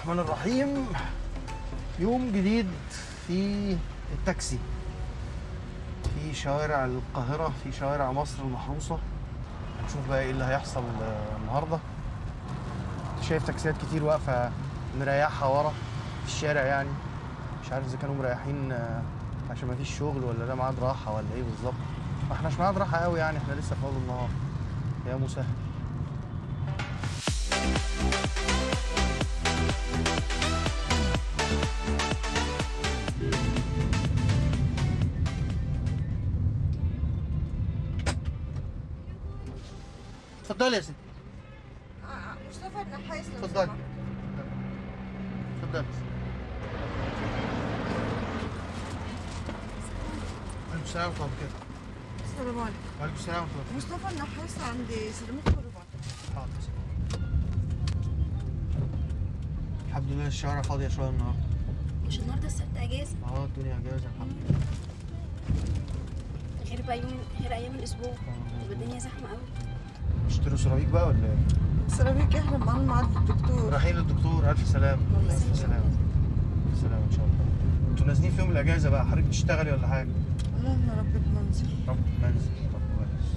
الرحمن الرحيم يوم جديد في التاكسي في شوارع القاهرة في شوارع مصر المحروسة هنشوف بقى ايه اللي هيحصل آه، النهاردة شايف تاكسيات كتير واقفة مريحة ورا في الشارع يعني مش عارف اذا كانوا مريحين آه، عشان ما فيش شغل ولا ده ميعاد راحة ولا ايه بالظبط ما احناش ميعاد راحة قوي يعني احنا لسه في اول النهار يا مسهل اتفضلي يا ستي مصطفى النحاس لو اتفضلي سمحت. اتفضلي عليكم السلام ورحمة الله وبركاته السلام عليكم وعليكم السلام ورحمة الله مصطفى النحاس عند سيراميك كهرباء حاضر الحمد لله الشوارع فاضية شوية النهاردة مش النهارده السبت اجازه اه الدنيا جاهزة الحمد لله غير بقى يوم غير ايام الاسبوع تبقى الدنيا زحمه قوي اشتروا سيراميك بقى ولا ايه؟ سيراميك احنا معانا ميعاد الدكتور رايحين للدكتور ألف سلامة الله ألف يسلمك. سلامة ألف سلامة إن شاء الله انتوا نازلين في يوم الأجازة بقى حضرتك تشتغلي ولا حاجة؟ لا يا رب المنزل رب منزل رب كويس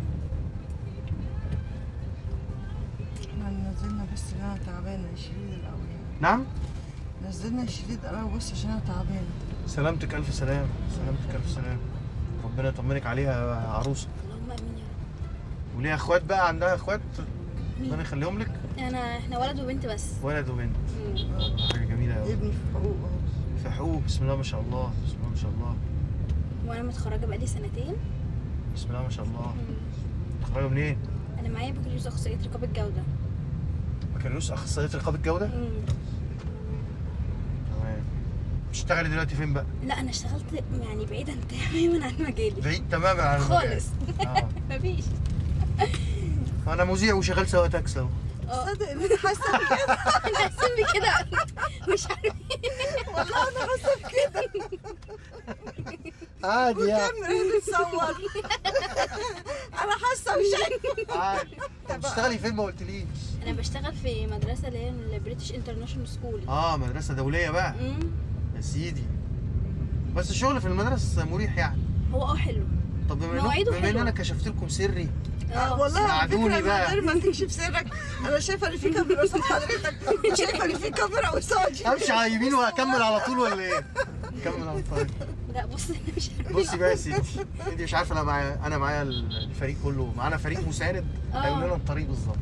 احنا نزلنا بس إن انا تعبانه شديد الاول نعم؟ نزلنا شديد الاول بس عشان انا تعبانه سلامتك ألف سلامة سلامتك ألف سلامة ربنا يطمنك عليها يا عروسة اللهم امين يا رب وليها اخوات بقى عندها اخوات ربنا يخليهم لك انا احنا ولد وبنت بس ولد وبنت مم. حاجة جميلة أوي ابني في حقوق اهو في حقوق بسم الله ما شاء الله بسم الله ما شاء الله وانا متخرجه بقالي سنتين بسم الله ما شاء الله مم. متخرجة منين؟ انا معايا بكالوريوس اخصائيه رقابه جوده بكالوريوس أخصائية رقابة جودة؟ مم. تمام بتشتغلي دلوقتي فين بقى؟ لا انا اشتغلت يعني بعيدا تماما عن مجالي بعيد تماما عن المجال. خالص اه مفيش انا مذيع وشغال سواق تاكسي اهو اه صدق ان انا حاسه بكده انا حاسين بكده مش عارفه والله انا حاسه بكده عادي يعني والكاميرا بتصور انا حاسه بشيء عادي طب بتشتغلي فين ما قلتليش؟ انا بشتغل في مدرسه اللي هي البريتش انترناشونال سكول اه مدرسة دولية بقى يا سيدي بس الشغل في المدرسة مريح يعني هو اه حلو طب بما مواعيده إنه- بما ان حلوة. انا كشفت لكم سري اه والله على ساعدوني فكره بقى. من غير ما تكشف سرك انا شايفه ان في كاميرا قصاد حضرتك شايفه ان في كاميرا قصادي امشي على يمين وهكمل على طول ولا ايه؟ كمل على طول لا بص انا مش عارفه بصي بقى يا ستي انت مش عارفه انا معايا انا معايا الفريق كله معانا فريق مساند اه. هيقول لنا الطريق بالظبط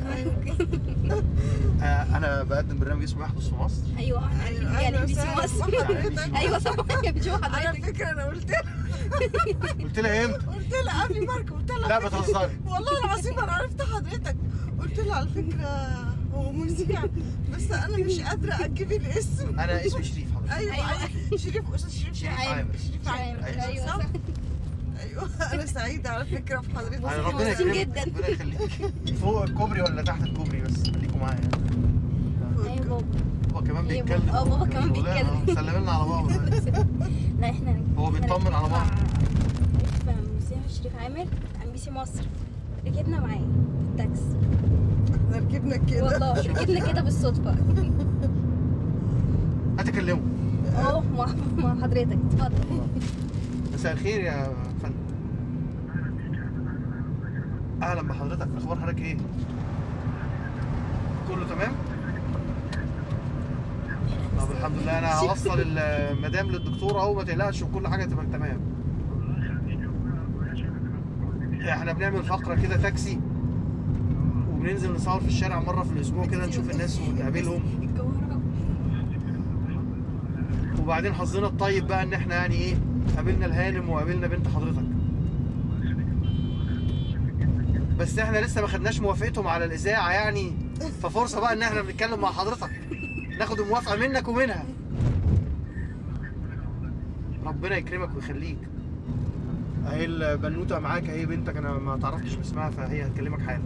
آه انا بقدم برنامج اسمه يحدث في مصر ايوه احنا عارفين أيوة، يعني أهلا بي سي وسهلا. مصر حضرتك. ايوه طبعا يا بنشوف على حضرتك فكره انا قلت لها قلت لها امتى؟ قلت لها قبل ما اركب قلت لها لا على فكرة- بتهزري والله العظيم انا عرفت حضرتك قلت لها على فكره هو مذيع بس انا مش قادره اجيب الاسم انا اسمي شريف حضرتك ايوه أيوة. أيوة. شريف استاذ شريف شريف شريف عامر. شريف عامر أيوة. ايوه صح؟ صح ايوه انا سعيده على فكره في حضرتك يعني ربنا مبسوطين يكرمك جدا. ربنا يخليك فوق الكوبري ولا تحت الكوبري بس خليكم معايا ايوه بابا بابا كمان أيوة بيتكلم بابا. آه، بابا كمان شغلانة. بيتكلم. سلم لنا على بابا لا احنا هو بيطمن على بعض. مسيح شريف عامر عن بي سي مصر ركبنا معاه في التاكس احنا ركبنا كده والله ركبنا كده بالصدفه هتكلمه اه مع مع حضرتك اتفضل مساء الخير يا فندم اهلا بحضرتك اخبار حضرتك ايه كله تمام طب الحمد لله انا هوصل المدام للدكتور اهو ما تقلقش وكل حاجه تبقى تمام احنا بنعمل فقره كده تاكسي وبننزل نصور في الشارع مره في الاسبوع كده نشوف الناس ونقابلهم الجوهره وبعدين حظنا الطيب بقى ان احنا يعني ايه قابلنا الهانم وقابلنا بنت حضرتك بس احنا لسه ما خدناش موافقتهم على الاذاعه يعني ففرصه بقى ان احنا بنتكلم مع حضرتك ناخد الموافقه منك ومنها ربنا يكرمك ويخليك اهي البنوته معاك اهي بنتك انا ما تعرفتش باسمها فهي هتكلمك حالا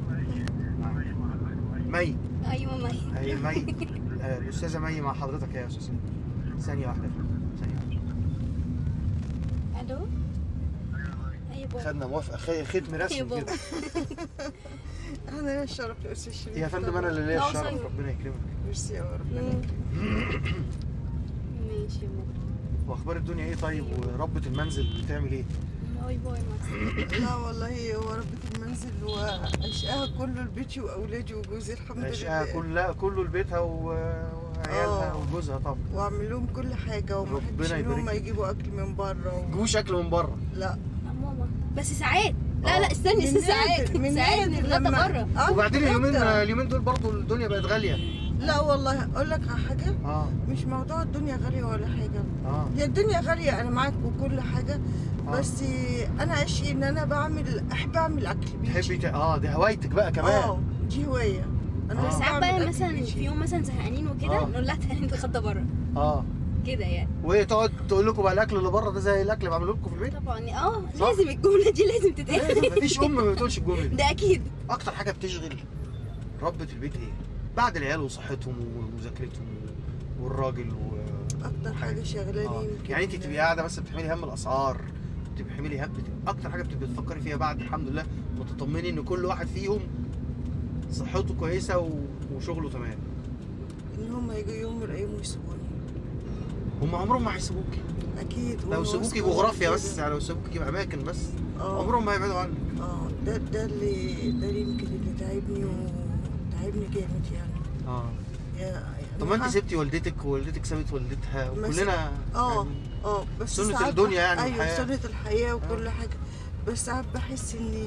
مي ايوه ما هي اهي مي آه، الاستاذه مي مع حضرتك يا استاذه ثانيه واحده ثانيه واحده الو ايوه بابا خدنا موافقه خي- ختم يا رسمي بابا كده انا ليا الشرف يا استاذ شريف يا فندم انا اللي ليا لا، الشرف وصلنا. ربنا يكرمك ميرسي يا ربنا مم. يكرمك. ماشي يا بابا واخبار الدنيا ايه طيب وربة المنزل بتعمل ايه؟ باي باي مع السلامة. لا والله هو ربة المنزل وأشقاها كله لبيتي وأولادي وجوزي الحمد عشقها لله كلها كله لبيتها و- وعيالها آه. وجوزها طبعا وأعمل لهم كل حاجة وما ربنا أحبش إن يبارك هم لك. يجيبوا أكل من بره و... جوش اكل من بره لا لا ماما بس ساعات لا آه. لا استني من استني ساعات نادر- من ساعات نادر نتغدى لما- بره آه، وبعدين اليومين نتغدى. اليومين دول برضو الدنيا بقت غاليه لا والله أقول لك على حاجة اه مش موضوع الدنيا غالية ولا حاجة اه هي الدنيا غالية أنا معاك وكل حاجة آه. بس أنا عشقي إن أنا بعمل أحب أعمل أكل بيتي تحبي ت... اه دي هوايتك بقى كمان اه دي هواية أنا آه. بحب ساعات أعمل بقى أكل مثلا بيتي. في يوم مثلا زهقانين وكده آه. نقول لها تعالي نتغدى بره اه كده يعني وهي تقعد تقول لكم بقى الاكل اللي بره ده زي الاكل اللي بعمله لكم في البيت طبعا اه صح؟ لازم الجمله دي لازم تتقال لازم مفيش ام ما بتقولش الجمله دي ده اكيد اكتر حاجه بتشغل ربة البيت ايه بعد العيال وصحتهم ومذاكرتهم والراجل و... أكتر حاجة شغلاني آه. يمكن يعني انت تبقي قاعده بس بتحملي هم الاسعار بتبقي حملي هم بت- اكتر حاجه بتبقي بتفكري فيها بعد الحمد لله وتطمني ان كل واحد فيهم صحته كويسه و... وشغله تمام إن هم يجوا يوم من الأيام ويسيبوني هم عمرهم ما هيسيبوكي أكيد لو هم سيبوكي واثقين جغرافيا كده. بس يعني لو سيبوكي اماكن بس اه عمرهم ما هيبعدوا عنك اه ده ده اللي ده اللي يمكن اللي تعبني وتعبني جامد يعني اه يا يعني طب ما انت ح- سبتي والدتك ووالدتك سابت والدتها ما وكلنا اه يعني اه بس سنة ساعات الدنيا بح- يعني ايوه والحياة. سنة الحياة وكل حاجة بس ساعات بحس اني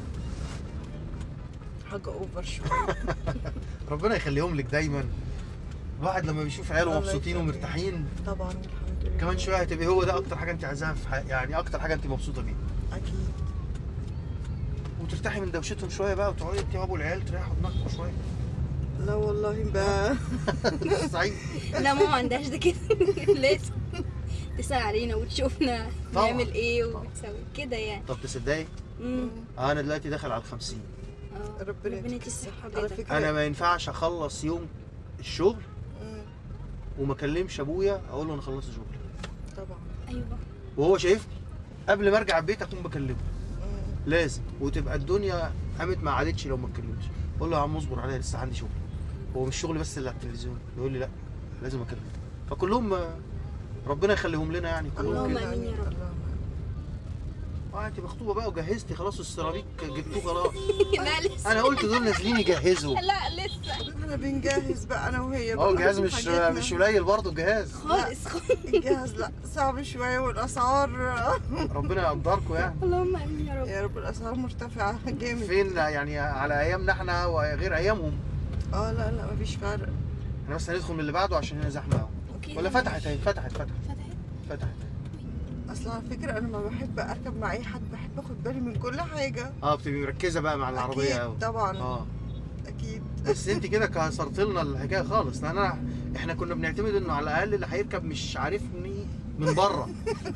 حاجة اوفر شوية ربنا يخليهم لك دايما الواحد لما بيشوف عياله الله مبسوطين يخليك. ومرتاحين طبعا الحمد لله كمان شويه هتبقي هو ده اكتر حاجه انت عايزاها في حي... يعني اكتر حاجه انت مبسوطه بيها اكيد وترتاحي من دوشتهم شويه بقى وتقعدي انت وابو العيال تريحوا دماغكم شويه لا والله بقى سعيد لا ماما ما عندهاش ده كده لازم تسأل علينا وتشوفنا طبعاً. نعمل ايه وبتسوي كده يعني طب تصدقي امم آه انا دلوقتي داخل على الخمسين اه ربنا ربنا يديك يديك الصحة الصحة على بجد فكرة انا ما ينفعش اخلص يوم الشغل مم، وما اكلمش ابويا اقول له انا خلصت شغل طبعا ايوه وهو شايفني قبل ما ارجع البيت اكون بكلمه مم. لازم وتبقى الدنيا قامت ما عادتش لو ما اتكلمتش اقول له يا عم اصبر عليا لسه عندي شغل هو مش شغل بس اللي على التلفزيون يقول لي لا لازم اكلمه فكلهم آه، ربنا يخليهم لنا يعني كلهم اللهم كده آمين يا رب. اللهم اه انت مخطوبه بقى وجهزتي خلاص السيراميك جبتوه خلاص لا لسه انا قلت دول نازلين يجهزوا لا لسه احنا بنجهز بقى انا وهي اه بقى الجهاز مش حاجتنا. مش قليل برضه الجهاز خالص خالص الجهاز لا صعب شوية والاسعار ربنا يقدركم يعني اللهم امين يا رب يا رب الاسعار مرتفعة جامد فين يعني على ايامنا احنا وغير ايامهم اه لا لا مفيش فرق احنا بس هندخل من اللي بعده عشان هنا زحمه قوي اوكي ولا فتحت اهي فتحت فتحت فتحت فتحت اصل على فكرة انا ما بحب اركب مع اي حد بحب اخد بالي من كل حاجة اه بتبقي مركزه بقى مع العربيه اكيد قوي طبعا اه اكيد بس انت كده كسرت لنا الحكايه خالص لان انا احنا كنا بنعتمد انه على الاقل اللي هيركب مش عارفني من بره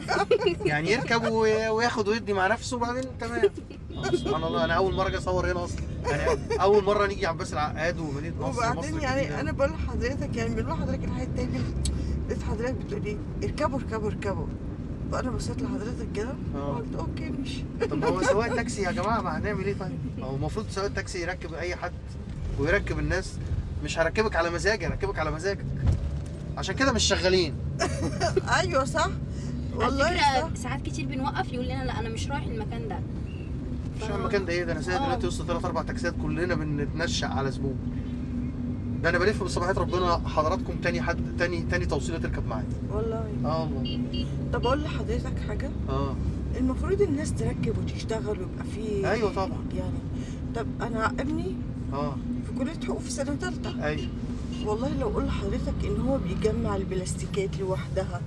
يعني يركب وي- وياخد ويدي مع نفسه وبعدين تمام آه، سبحان الله انا اول مره اجي اصور هنا اصلا يعني اول مره نيجي عباس العقاد ومدينه نصر مصر وبعدين يعني الجديدة. انا بقول لحضرتك يعني بنقول لحضرتك الحاجة التانية لقيت حضرتك بتقول ايه اركبوا اركبوا اركبوا فانا بصيت لحضرتك كده آه. قلت اوكي ماشي طب هو سواق تاكسي يا جماعه ما هنعمل ايه طيب؟ هو المفروض سواق التاكسي يركب اي حد ويركب الناس مش هركبك على مزاجي هركبك على مزاجك عشان كده مش شغالين ايوه صح على والله فكرة صح ساعات كتير بنوقف يقول لنا لا انا مش رايح المكان ده مش عارف المكان ده ايه ده انا سايق آه. دلوقتي وسط ثلاث اربع تاكسيات كلنا بنتنشأ على زبون ده انا بلف بصباحيه ربنا حضراتكم تاني حد تاني تاني توصيله تركب معايا والله اه والله طب اقول لحضرتك حاجة اه المفروض الناس تركب وتشتغل ويبقى في أيوة طبعا. يعني طب انا ابني اه في كلية حقوق في سنة تالتة ايوه والله لو اقول لحضرتك ان هو بيجمع البلاستيكات لوحدها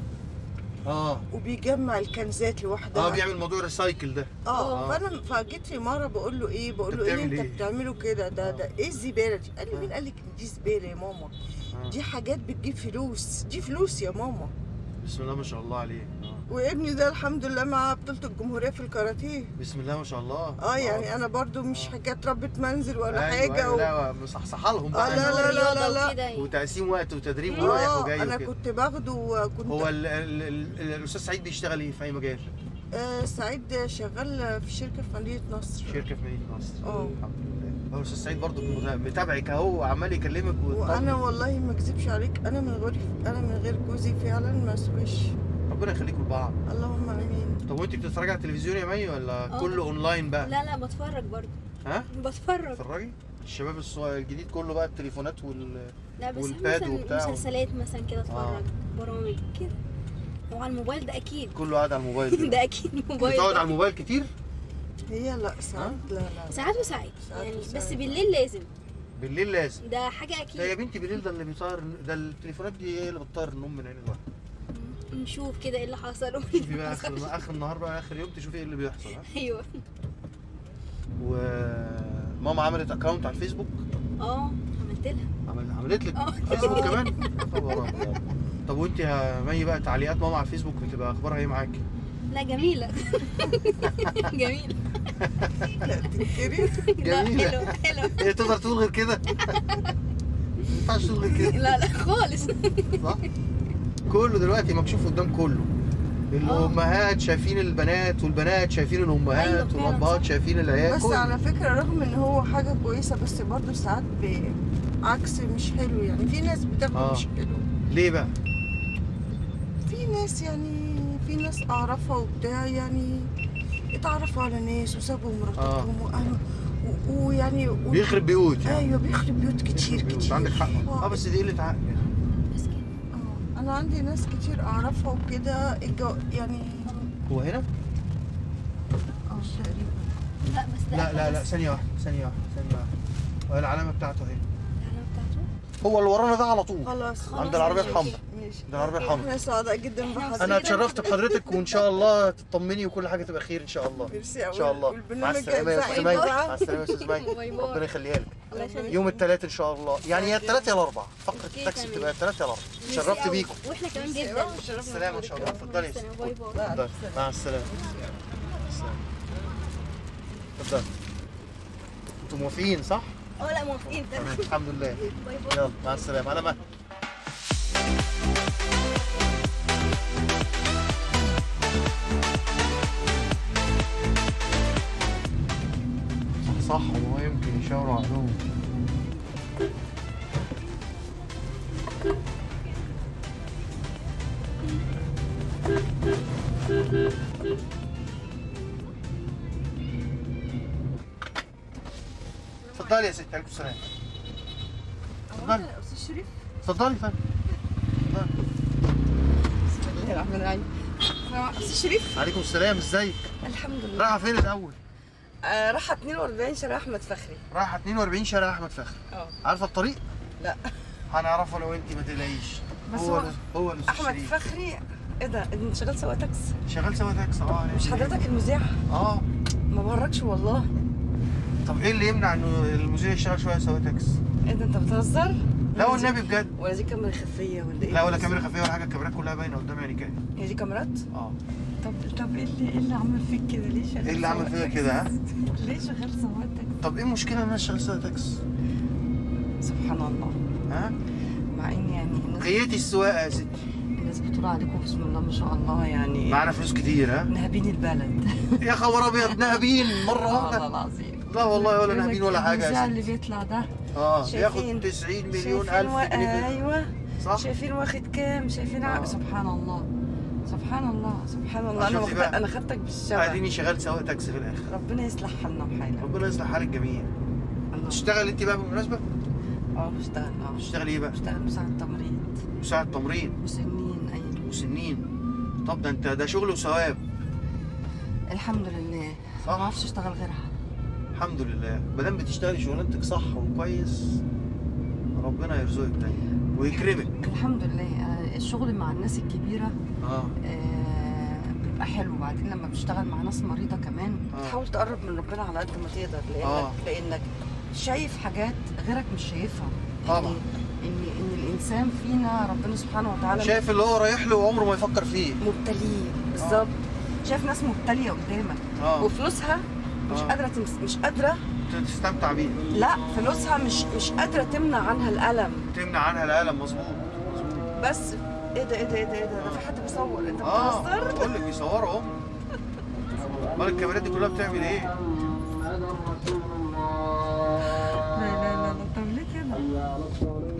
اه وبيجمع الكنزات لوحدها اه بيعمل موضوع ريسايكل ده اه آه. فانا فجيت لي مره بقول له ايه بقول أنت له ايه بتعمل انت إيه؟ بتعمله كده ده ده آه. ايه الزباله دي قال لي آه. مين قال لك ان دي زباله يا ماما آه. دي حاجات بتجيب فلوس دي فلوس يا ماما بسم الله ما شاء الله عليه اه وابني ده الحمد لله مع بطوله الجمهوريه في الكاراتيه بسم الله ما شاء الله اه يعني انا برضو مش آه. حكايه ربة منزل ولا أيوة حاجه أيوة و... لا مصحصحه لهم آه، بقى لا، لا، لا، لا، لا. وكده يعني. وتقسيم وقت وتدريب ورايح اه وجاي انا وكده. كنت باخده وكنت هو ال ال ال الاستاذ سعيد بيشتغل ايه في اي مجال؟ آه سعيد شغال في شركه في مدينه نصر شركه في مدينه نصر اه. الحمد لله هو استاذ سعيد برضه متابعك اهو وعمال يكلمك وانا ويطمن. والله ما اكذبش عليك انا من غير انا من غير جوزي فعلا ما اسويش ربنا يخليكم لبعض اللهم امين طب وانت بتتفرجي على التلفزيون يا مي ولا آه. كله اونلاين بقى لا لا بتفرج برضه ها بتفرج بتتفرجي الشباب الصغير الجديد كله بقى التليفونات وال لا بس والباد مثلا وبتاع. مسلسلات مثلا كده آه. اتفرج برامج كده وعلى الموبايل ده اكيد كله قاعد على الموبايل دلوقتي. ده اكيد موبايل بتقعد ده. على الموبايل كتير هي لا ساعات لا لا ساعات وساعات ساعات يعني وساعات. بس بالليل لازم بالليل لازم ده حاجه ده يا اكيد بنتي بالليل ده اللي بيطير ده التليفونات دي هي اللي بتطير النوم من عين الواحد نشوف كده ايه اللي حصل شوفي بقى اخر اخر النهار بقى اخر يوم تشوفي ايه اللي بيحصل ها ايوه وماما عملت اكونت على الفيسبوك اه عملت لها عمل- عملت لك آه. فيسبوك كمان خبر أبيض. طب وانت يا مي بقى تعليقات ماما على الفيسبوك بتبقى اخبارها ايه معاكي؟ لا جميله جميله لا تنكري لا جميلة. حلو حلو هي تقدر تقول غير كده؟ ما ينفعش تقول غير كده لا لا خالص صح؟ كله دلوقتي مكشوف قدام كله الامهات شايفين البنات والبنات شايفين أيوة الامهات فعلا والابهات صح. شايفين العيال بس كله. على فكره رغم ان هو حاجه كويسه بس برضه ساعات بعكس مش حلو يعني في ناس بتاخد آه. مش حلو ليه بقى؟ في ناس يعني في ناس اعرفها وبتاع يعني اتعرفوا على ناس وسابوا مراتاتهم واهلهم و- ويعني و- بيخرب بيوت يعني ايوه بيخرب بيوت كتير بيخرب بيوت. كتير عندك حق آه. اه بس دي قله عقل بس كده آه. انا عندي ناس كتير اعرفها وكده الجو يعني هو هنا؟ اه تقريبا لا بس ده لا لا لا بس. ثانية واحدة ثانية واحدة ثانية واحدة وهي العلامة بتاعته اهي العلامة بتاعته هو اللي ورانا ده على طول خلاص عند العربية ماشي. الحمراء ماشي ده العربية الحمراء احنا سعداء جدا إحنا بحضرتك انا مبسوطين. اتشرفت بحضرتك وان شاء الله تطمني وكل حاجة تبقى خير ان شاء الله ميرسي ان شاء الله مع والبرنامج السلامة يا جاي استاذ باي مي باي. مع السلامة يا استاذ مي باي باي. ربنا يخليها لك الله يخليك يوم الثلاث ان شاء الله يعني يا الثلاث يا الاربع فقرة أوكي، التاكسي تمام. بتبقى الثلاث يا الاربع ميرسي اتشرفت أوي. بيكم واحنا كمان ميرسي جدا أوي، شرفنا السلامة ان شاء الله اتفضلي يا السلامة. ستي. باي باي. اتفضلي. مع السلامة السلامة. اتفضلي انتوا موافقين صح؟ اه لا موافقين تمام تمام الحمد لله باي باي يلا مع السلامة على مهلك صح صح هو يمكن يشاوروا عليهم اتفضلي يا ستي عليكم السلام اتفضلي استاذ شريف اتفضلي فندم اتفضلي. بسم الله الرحمن الرحيم استاذ شريف عليكم السلام ازيك الحمد لله رايحه فين الاول آه راحه 42 شارع احمد فخري رايحه 42 شارع احمد فخر اه عارفه الطريق لا هنعرفه لو انت ما تقلقيش بس هو هو- ده- هو الاستاذ احمد شريف فخري ايه ده انت شغال سواق تاكسي شغال سوا تاكس اه مش حضرتك المذيع اه ما بهرجش والله طب ايه اللي يمنع انه المذيع يشتغل شويه سوا تاكس ايه ده انت بتهزر لا والنبي بجد ولا دي كاميرا خفيه ولا ايه لا ولا كاميرا خفيه ولا حاجه الكاميرات كلها باينه قدامي يعني كده هي دي كاميرات اه طب طب ايه اللي ايه اللي عمل فيك كده ليه شغال ايه اللي عمل سواق فيا تاكسي؟ كده ها ليه شغال سواق تاكسي طب ايه المشكله ان انا اشتغل سوا تاكس سبحان الله ها مع ان يعني الناس قيتي السواقه يا ستي الناس بتقول عليكم بسم الله ما شاء الله يعني معانا فلوس كتير ها نهبين البلد يا خبر ابيض نهبين مره والله واحده العظيم لا والله ولا نهبين ولا حاجه المذيع يا اللي بيطلع ده ستي اه شايفين- بياخد 90 مليون شايفين الف و... جنيه ايوه صح شايفين واخد كام شايفين آه. عقد سبحان الله سبحان الله سبحان الله انا شفتي واخدة... بقى؟ انا خدتك بالشبع اديني شغال سواق تاكسي في الاخر ربنا يصلح حالنا وحالك ربنا يصلح حال الجميع الله تشتغل انت بقى بالمناسبه اه بشتغل اه تشتغل ايه بقى بشتغل مساعد تمريض مساعد تمريض مسنين ايوه مسنين طب ده انت ده شغل وثواب الحمد لله صح. ما بعرفش اشتغل غيرها الحمد لله ما دام بتشتغلي شغلانتك صح وكويس ربنا يرزقك دايما ويكرمك الحمد لله آه، الشغل مع الناس الكبيره اه آه، بيبقى حلو وبعدين لما بتشتغل مع ناس مريضه كمان آه. تحاول تقرب من ربنا على قد ما تقدر لانك آه. لانك شايف حاجات غيرك مش شايفها طبعا. ان ان, إن الانسان فينا ربنا سبحانه وتعالى شايف اللي هو رايح له وعمره ما يفكر فيه مبتليه بالظبط شايف ناس مبتليه قدامك اه وفلوسها مش آه. قادره تمس... مش قادره تستمتع بيه لا فلوسها مش مش قادره تمنع عنها الالم تمنع عنها الالم مظبوط بس ايه ده ايه ده ايه ده ايه ده ده في حد بيصور انت اه بتهزر بقول لك بيصوروا اهو امال الكاميرات دي كلها بتعمل ايه؟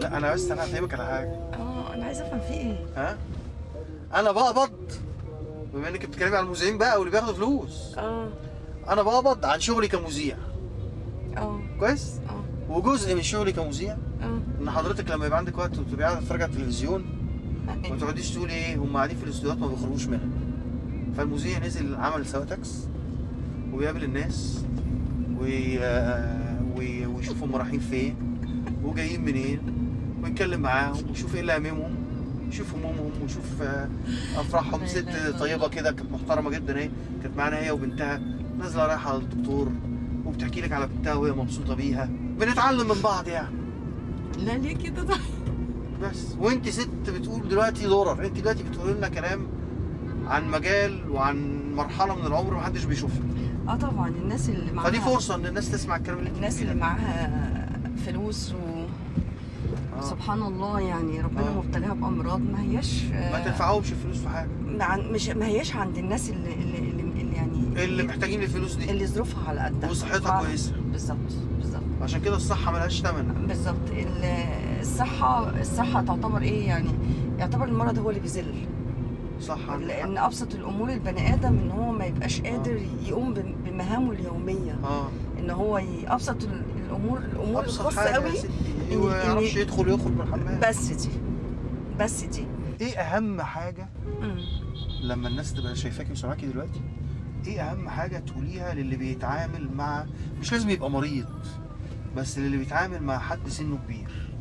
لا انا بس انا هفهمك على حاجه اه انا عايزه افهم في ايه ها انا بقبض بما انك بتتكلمي عن المذيعين بقى واللي بياخدوا فلوس اه انا بقبض عن شغلي كمذيع اه كويس اه وجزء من شغلي كمذيع اه ان حضرتك لما يبقى عندك وقت وتبقى قاعده تتفرج على التلفزيون ما تقعديش تقولي ايه هم قاعدين في الاستوديوهات ما بيخرجوش منها فالمذيع نزل عمل سوا تاكس وبيقابل الناس وي... وي... ويشوف هم رايحين فين وجايين منين ويتكلم معاهم ويشوف ايه اللي هممهم يشوف همومهم ويشوف آه، افراحهم لا ست إله إلا طيبه كده كانت محترمه جدا اهي كانت معانا هي وبنتها نازله رايحه للدكتور وبتحكي لك على بنتها وهي مبسوطه بيها بنتعلم من بعض يعني لا ليه كده طيب بس وانت ست بتقول دلوقتي ضرر انت دلوقتي بتقول لنا كلام عن مجال وعن مرحله من العمر محدش بيشوفها اه طبعا الناس اللي معاها فدي فرصه ان الناس تسمع الكلام اللي انت الناس بتقوليه اللي ده. معاها فلوس و آه. سبحان الله يعني ربنا آه. مبتليها بامراض ما هياش ما تنفعهمش الفلوس في حاجه مع- مش ما هياش عند الناس اللي اللي, اللي, اللي يعني اللي محتاجين الفلوس دي اللي ظروفها على قدها وصحتها فعلا. كويسه بالظبط بالظبط عشان كده الصحه ملهاش ثمن بالظبط ال- الصحة الصحة تعتبر ايه يعني يعتبر المرض هو اللي بيذل صح عندك لأن حق. أبسط الأمور البني آدم إن هو ما يبقاش قادر يقوم بم- بمهامه اليومية اه إن هو ي... أبسط ال- الأمور الأمور ابسط الخاصة حاجه قوي يا ستي إن- هو ما يعرفش إن- يدخل ويخرج من الحمام بس دي بس دي ايه اهم حاجه مم. لما الناس تبقى شايفاكي وسامعاكي دلوقتي ايه اهم حاجه تقوليها للي بيتعامل مع مش لازم يبقى مريض بس للي بيتعامل مع حد سنه كبير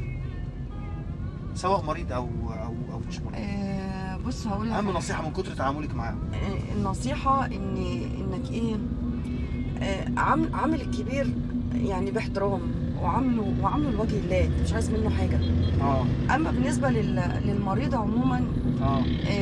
سواء مريض او او او مش مريض آه بص هقول لك اهم على نصيحه من كتر تعاملك معاهم آه، النصيحة إن إنك إيه آه، عامل عامل الكبير يعني باحترام وعامله وعامله لوجه الله مش عايز منه حاجة اه أما بالنسبة لل- للمريض عموما اه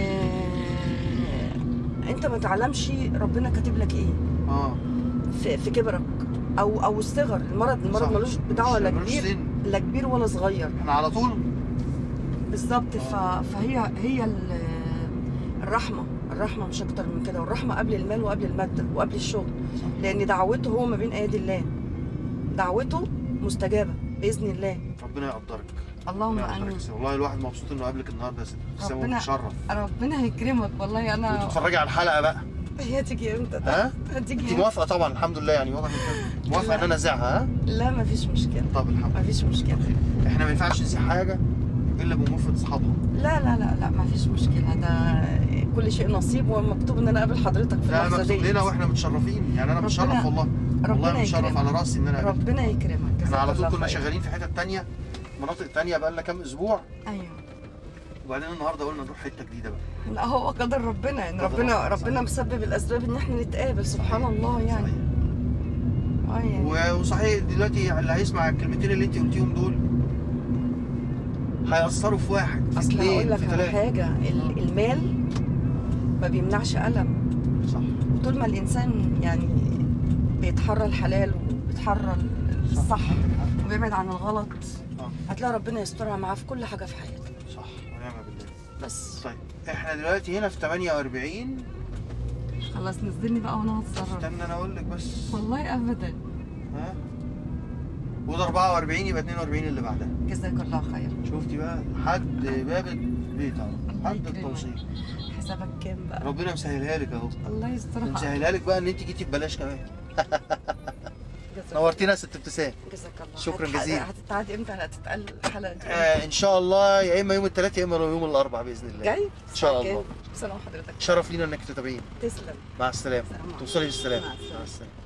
آه، أنت ما تعلمش ربنا كاتب لك إيه اه في, في كبرك أو أو الصغر المرض المرض صح. ملوش دعوة لا ملوش كبير سن. لا كبير ولا صغير احنا على طول بالظبط ف... فهي هي ال- الرحمه الرحمه مش اكتر من كده والرحمه قبل المال وقبل الماده وقبل الشغل لان دعوته هو ما بين ايدي الله دعوته مستجابه باذن الله ربنا يقدرك اللهم ربنا يقدرك امين يا ست. والله الواحد مبسوط انه قابلك النهارده يا ست ابتسامه ربنا- متشرف ربنا هيكرمك والله انا وتتفرجي على الحلقه بقى هي تيجي امتى ها هتيجي انت امتى موافقه طبعا الحمد لله يعني واضح انك موافقه ان انا اذاعها ها لا ما فيش مشكله طب الحمد ما فيش مشكله لله احنا ما ينفعش نذيع حاجه الا بموافقه اصحابها لا لا لا لا ما فيش مشكله ده كل شيء نصيب ومكتوب ان انا اقابل حضرتك في لا اللحظه مكتوب دي لنا واحنا متشرفين يعني انا متشرف ربنا- والله والله ربنا متشرف يكرمك على راسي ان انا قابلت ربنا يكرمك احنا جزاك على طول الله كنا خير. شغالين في حتت تانية مناطق تانية بقى لنا كام اسبوع ايوه وبعدين النهارده قلنا نروح حته جديده بقى لا هو قدر ربنا ان قدر ربنا ربنا، ربنا صحيح. مسبب الاسباب ان احنا نتقابل سبحان الله يعني صحيح. اه يعني و- وصحيح دلوقتي اللي هيسمع الكلمتين اللي انت قلتيهم دول هيأثروا في واحد في اصل هقول اثنين لك في على ثلاثة حاجه ال- المال ما بيمنعش الم صح طول ما الانسان يعني بيتحرى الحلال وبيتحرى الصح وبيبعد عن الغلط آه. هتلاقي ربنا يسترها معاه في كل حاجه في حياته صح ونعم بالله بس طيب احنا دلوقتي هنا في 48 خلاص نزلني بقى وانا هتصرف استنى انا اقول لك بس والله ابدا ها وده 44 يبقى 42 اللي بعدها جزاك الله خير شفتي بقى حد باب البيت اهو الله حد يكرمك. التوصيل حسابك كام بقى ربنا مسهلها لك اهو الله يسترها مسهلها لك بقى ان انت جيتي ببلاش كمان جزاك نورتينا يا ست ابتسام جزاك الله شكراً هتح- جزيلاً. هتتعاد امتى هتتقال الحلقه دي آه ان شاء الله يا اما يوم الثلاث يا اما يوم الاربعاء باذن الله جاي إن شاء الساعة الله. كام؟ سلام حضرتك شرف لينا انك تتابعين تسلم مع السلامه سلام عليكم. توصلي بالسلامه مع السلامة. مع السلامه